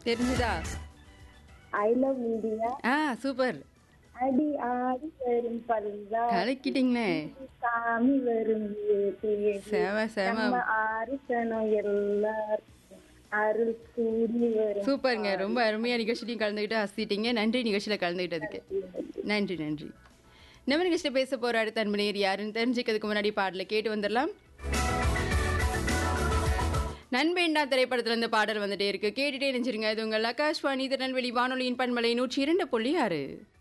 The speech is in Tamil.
தெரிஞ்சுதா ஐ லவ் இந்தியா ஆ சூப்பர் அடி ஆடி வரும் பல்லா கலக்கிட்டீங்களே சாமி வரும் வீட்டிலே. செம செம நம்ம ஆரிசனம் எல்லாருக்கும் அருள் கூடி வரும் சூப்பருங்க ரொம்ப அருமையா நிகழ்ச்சியிலையும் கலந்துக்கிட்டு ஹசிட்டீங்க நன்றி நிகழ்ச்சியில கலந்துக்கிட்டதுக்கு நன்றி நன்றி நம்ம நிகழ்ச்சியில பேச போற அடுத்த அன்பனையர் யாருன்னு தெரிஞ்சுக்கிறதுக்கு முன்னாடி பாடல கேட்டு வந்துடலாம் நண்பேண்டா திரைப்படத்துல இருந்து பாடல் வந்துட்டே இருக்கு கேட்டுட்டே நினைச்சிருங்க இது உங்கள் ஆகாஷ்வாணி திருநெல்வேலி வானொலியின் பண்பலை நூற்றி இரண்டு புள்ளி ஆறு